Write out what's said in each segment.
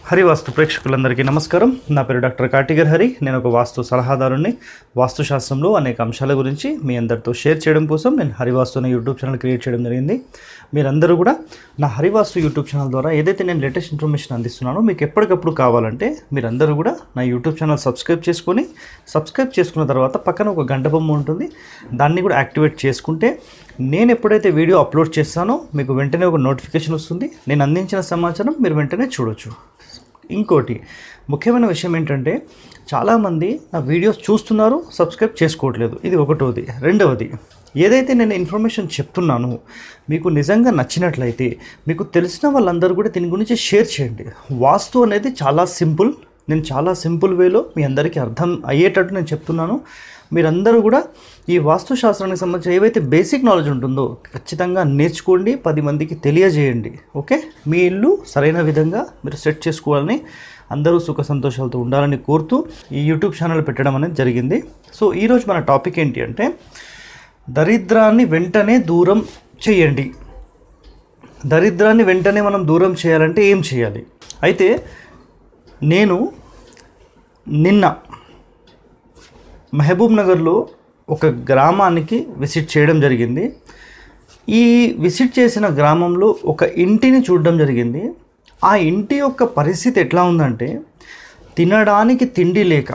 హరివాస్తు ప్రేక్షకులందరికీ నమస్కారం నా పేరు డాక్టర్ కాటిగర్ హరి నేను ఒక వాస్తు సలహాదారుని వాస్తుశాస్త్రంలో అనేక అంశాల గురించి మీ అందరితో షేర్ చేయడం కోసం నేను హరివాస్తు అనే యూట్యూబ్ ఛానల్ క్రియేట్ చేయడం జరిగింది మీరందరూ కూడా నా హరివాస్తు యూట్యూబ్ ఛానల్ ద్వారా ఏదైతే నేను లేటెస్ట్ ఇన్ఫర్మేషన్ అందిస్తున్నానో మీకు ఎప్పటికప్పుడు కావాలంటే మీరందరూ కూడా నా యూట్యూబ్ ఛానల్ సబ్స్క్రైబ్ చేసుకొని సబ్స్క్రైబ్ చేసుకున్న తర్వాత పక్కన ఒక గంట బొమ్మ ఉంటుంది దాన్ని కూడా యాక్టివేట్ చేసుకుంటే నేను ఎప్పుడైతే వీడియో అప్లోడ్ చేస్తానో మీకు వెంటనే ఒక నోటిఫికేషన్ వస్తుంది నేను అందించిన సమాచారం మీరు వెంటనే చూడొచ్చు ఇంకోటి ముఖ్యమైన విషయం ఏంటంటే చాలామంది నా వీడియోస్ చూస్తున్నారు సబ్స్క్రైబ్ చేసుకోవట్లేదు ఇది ఒకటోది రెండవది ఏదైతే నేను ఇన్ఫర్మేషన్ చెప్తున్నానో మీకు నిజంగా నచ్చినట్లయితే మీకు తెలిసిన వాళ్ళందరూ కూడా దీని గురించి షేర్ చేయండి వాస్తు అనేది చాలా సింపుల్ నేను చాలా సింపుల్ వేలో మీ అందరికీ అర్థం అయ్యేటట్టు నేను చెప్తున్నాను మీరందరూ కూడా ఈ వాస్తు శాస్త్రానికి సంబంధించి ఏవైతే బేసిక్ నాలెడ్జ్ ఉంటుందో ఖచ్చితంగా నేర్చుకోండి పది మందికి తెలియజేయండి ఓకే మీ ఇల్లు సరైన విధంగా మీరు సెట్ చేసుకోవాలని అందరూ సుఖ సంతోషాలతో ఉండాలని కోరుతూ ఈ యూట్యూబ్ ఛానల్ పెట్టడం అనేది జరిగింది సో ఈరోజు మన టాపిక్ ఏంటి అంటే దరిద్రాన్ని వెంటనే దూరం చేయండి దరిద్రాన్ని వెంటనే మనం దూరం చేయాలంటే ఏం చేయాలి అయితే నేను నిన్న మహబూబ్ నగర్లో ఒక గ్రామానికి విజిట్ చేయడం జరిగింది ఈ విజిట్ చేసిన గ్రామంలో ఒక ఇంటిని చూడడం జరిగింది ఆ ఇంటి యొక్క పరిస్థితి ఎట్లా ఉందంటే తినడానికి తిండి లేక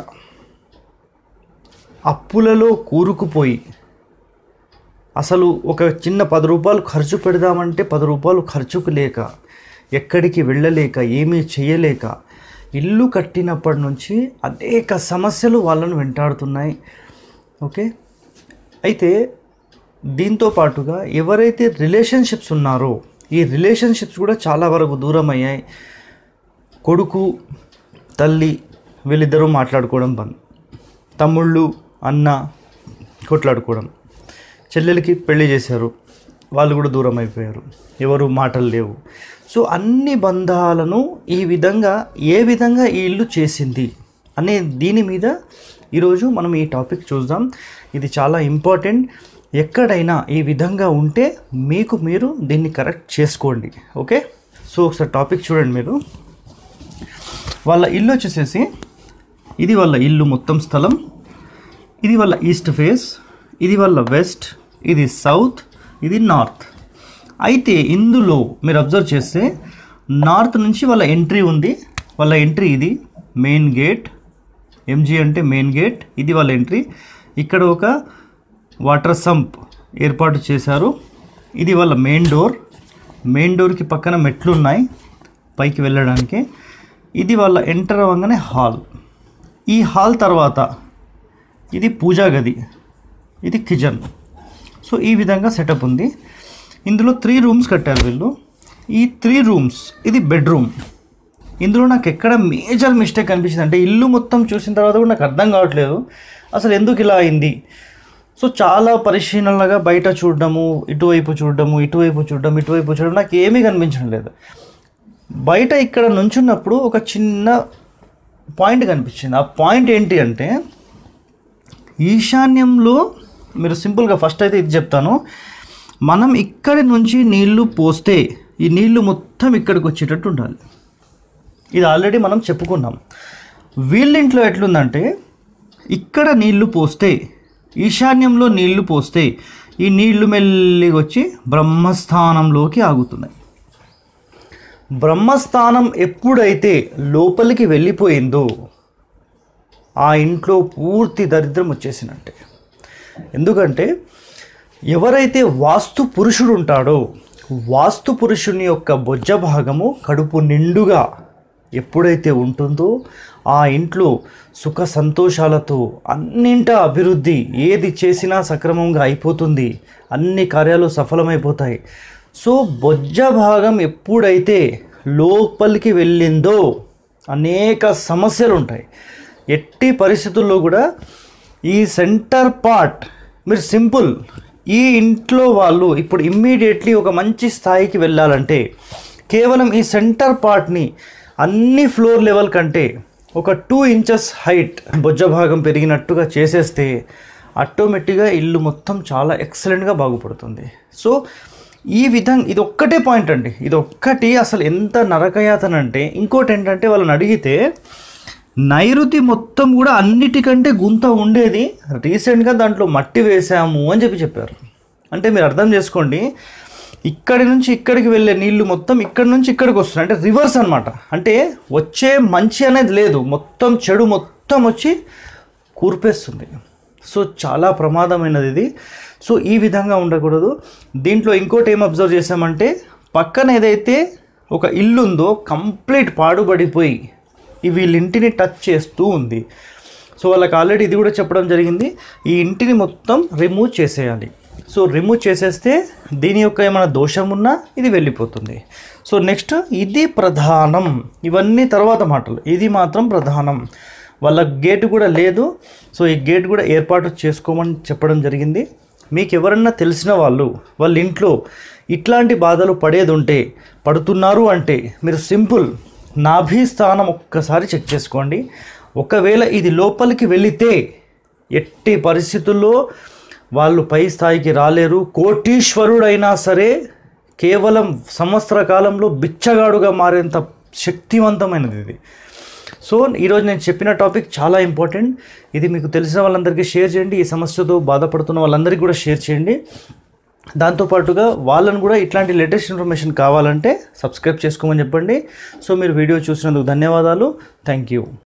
అప్పులలో కూరుకుపోయి అసలు ఒక చిన్న పది రూపాయలు ఖర్చు పెడదామంటే పది రూపాయలు ఖర్చుకు లేక ఎక్కడికి వెళ్ళలేక ఏమీ చేయలేక ఇల్లు కట్టినప్పటి నుంచి అనేక సమస్యలు వాళ్ళను వెంటాడుతున్నాయి ఓకే అయితే దీంతో పాటుగా ఎవరైతే రిలేషన్షిప్స్ ఉన్నారో ఈ రిలేషన్షిప్స్ కూడా చాలా వరకు దూరం అయ్యాయి కొడుకు తల్లి వీళ్ళిద్దరూ మాట్లాడుకోవడం బంద్ తమ్ముళ్ళు అన్న కొట్లాడుకోవడం చెల్లెలకి పెళ్లి చేశారు వాళ్ళు కూడా దూరం అయిపోయారు ఎవరు మాటలు లేవు సో అన్ని బంధాలను ఈ విధంగా ఏ విధంగా ఈ ఇల్లు చేసింది అనే దీని మీద ఈరోజు మనం ఈ టాపిక్ చూద్దాం ఇది చాలా ఇంపార్టెంట్ ఎక్కడైనా ఈ విధంగా ఉంటే మీకు మీరు దీన్ని కరెక్ట్ చేసుకోండి ఓకే సో ఒకసారి టాపిక్ చూడండి మీరు వాళ్ళ ఇల్లు వచ్చేసేసి ఇది వాళ్ళ ఇల్లు మొత్తం స్థలం ఇది వాళ్ళ ఈస్ట్ ఫేస్ ఇది వాళ్ళ వెస్ట్ ఇది సౌత్ ఇది నార్త్ అయితే ఇందులో మీరు అబ్జర్వ్ చేస్తే నార్త్ నుంచి వాళ్ళ ఎంట్రీ ఉంది వాళ్ళ ఎంట్రీ ఇది మెయిన్ గేట్ ఎంజీ అంటే మెయిన్ గేట్ ఇది వాళ్ళ ఎంట్రీ ఇక్కడ ఒక వాటర్ సంప్ ఏర్పాటు చేశారు ఇది వాళ్ళ మెయిన్ డోర్ మెయిన్ డోర్కి పక్కన మెట్లు ఉన్నాయి పైకి వెళ్ళడానికి ఇది వాళ్ళ ఎంటర్ అవ్వగానే హాల్ ఈ హాల్ తర్వాత ఇది పూజా గది ఇది కిచెన్ సో ఈ విధంగా సెటప్ ఉంది ఇందులో త్రీ రూమ్స్ కట్టారు వీళ్ళు ఈ త్రీ రూమ్స్ ఇది బెడ్రూమ్ ఇందులో నాకు ఎక్కడ మేజర్ మిస్టేక్ అనిపించింది అంటే ఇల్లు మొత్తం చూసిన తర్వాత కూడా నాకు అర్థం కావట్లేదు అసలు ఎందుకు ఇలా అయింది సో చాలా పరిశీలనగా బయట చూడడము ఇటువైపు చూడడము ఇటువైపు చూడడం ఇటువైపు చూడడం నాకు ఏమీ కనిపించడం లేదు బయట ఇక్కడ నుంచున్నప్పుడు ఒక చిన్న పాయింట్ కనిపించింది ఆ పాయింట్ ఏంటి అంటే ఈశాన్యంలో మీరు సింపుల్గా ఫస్ట్ అయితే ఇది చెప్తాను మనం ఇక్కడి నుంచి నీళ్లు పోస్తే ఈ నీళ్లు మొత్తం ఇక్కడికి వచ్చేటట్టు ఉండాలి ఇది ఆల్రెడీ మనం చెప్పుకున్నాం వీళ్ళింట్లో ఎట్లుందంటే ఇక్కడ నీళ్లు పోస్తే ఈశాన్యంలో నీళ్లు పోస్తే ఈ నీళ్లు మెల్లిగా వచ్చి బ్రహ్మస్థానంలోకి ఆగుతున్నాయి బ్రహ్మస్థానం ఎప్పుడైతే లోపలికి వెళ్ళిపోయిందో ఆ ఇంట్లో పూర్తి దరిద్రం వచ్చేసినట్టే ఎందుకంటే ఎవరైతే వాస్తు పురుషుడు ఉంటాడో వాస్తు పురుషుని యొక్క బొజ్జ భాగము కడుపు నిండుగా ఎప్పుడైతే ఉంటుందో ఆ ఇంట్లో సుఖ సంతోషాలతో అన్నింట అభివృద్ధి ఏది చేసినా సక్రమంగా అయిపోతుంది అన్ని కార్యాలు సఫలమైపోతాయి సో బొజ్జ భాగం ఎప్పుడైతే లోపలికి వెళ్ళిందో అనేక సమస్యలు ఉంటాయి ఎట్టి పరిస్థితుల్లో కూడా ఈ సెంటర్ పార్ట్ మీరు సింపుల్ ఈ ఇంట్లో వాళ్ళు ఇప్పుడు ఇమ్మీడియట్లీ ఒక మంచి స్థాయికి వెళ్ళాలంటే కేవలం ఈ సెంటర్ పార్ట్ని అన్ని ఫ్లోర్ లెవెల్ కంటే ఒక టూ ఇంచెస్ హైట్ బొజ్జ భాగం పెరిగినట్టుగా చేసేస్తే ఆటోమేటిక్గా ఇల్లు మొత్తం చాలా ఎక్సలెంట్గా బాగుపడుతుంది సో ఈ విధంగా ఇది ఒక్కటే పాయింట్ అండి ఇది ఒక్కటి అసలు ఎంత నరకయాతన అంటే ఇంకోటి ఏంటంటే వాళ్ళని అడిగితే నైరుతి మొత్తం కూడా అన్నిటికంటే గుంత ఉండేది రీసెంట్గా దాంట్లో మట్టి వేసాము అని చెప్పి చెప్పారు అంటే మీరు అర్థం చేసుకోండి ఇక్కడి నుంచి ఇక్కడికి వెళ్ళే నీళ్లు మొత్తం ఇక్కడి నుంచి ఇక్కడికి వస్తున్నాయి అంటే రివర్స్ అన్నమాట అంటే వచ్చే మంచి అనేది లేదు మొత్తం చెడు మొత్తం వచ్చి కూర్పేస్తుంది సో చాలా ప్రమాదమైనది ఇది సో ఈ విధంగా ఉండకూడదు దీంట్లో ఇంకోటి ఏం అబ్జర్వ్ చేసామంటే పక్కన ఏదైతే ఒక ఇల్లు ఉందో కంప్లీట్ పాడుబడిపోయి ఈ వీళ్ళ ఇంటిని టచ్ చేస్తూ ఉంది సో వాళ్ళకి ఆల్రెడీ ఇది కూడా చెప్పడం జరిగింది ఈ ఇంటిని మొత్తం రిమూవ్ చేసేయాలి సో రిమూవ్ చేసేస్తే దీని యొక్క ఏమైనా దోషం ఉన్నా ఇది వెళ్ళిపోతుంది సో నెక్స్ట్ ఇది ప్రధానం ఇవన్నీ తర్వాత మాటలు ఇది మాత్రం ప్రధానం వాళ్ళ గేటు కూడా లేదు సో ఈ గేట్ కూడా ఏర్పాటు చేసుకోమని చెప్పడం జరిగింది మీకు ఎవరన్నా తెలిసిన వాళ్ళు వాళ్ళ ఇంట్లో ఇట్లాంటి బాధలు పడేది ఉంటే పడుతున్నారు అంటే మీరు సింపుల్ నాభి స్థానం ఒక్కసారి చెక్ చేసుకోండి ఒకవేళ ఇది లోపలికి వెళితే ఎట్టి పరిస్థితుల్లో వాళ్ళు పై స్థాయికి రాలేరు కోటీశ్వరుడైనా సరే కేవలం సంవత్సర కాలంలో బిచ్చగాడుగా మారేంత శక్తివంతమైనది ఇది సో ఈరోజు నేను చెప్పిన టాపిక్ చాలా ఇంపార్టెంట్ ఇది మీకు తెలిసిన వాళ్ళందరికీ షేర్ చేయండి ఈ సమస్యతో బాధపడుతున్న వాళ్ళందరికీ కూడా షేర్ చేయండి దాంతోపాటుగా వాళ్ళని కూడా ఇట్లాంటి లేటెస్ట్ ఇన్ఫర్మేషన్ కావాలంటే సబ్స్క్రైబ్ చేసుకోమని చెప్పండి సో మీరు వీడియో చూసినందుకు ధన్యవాదాలు థ్యాంక్ యూ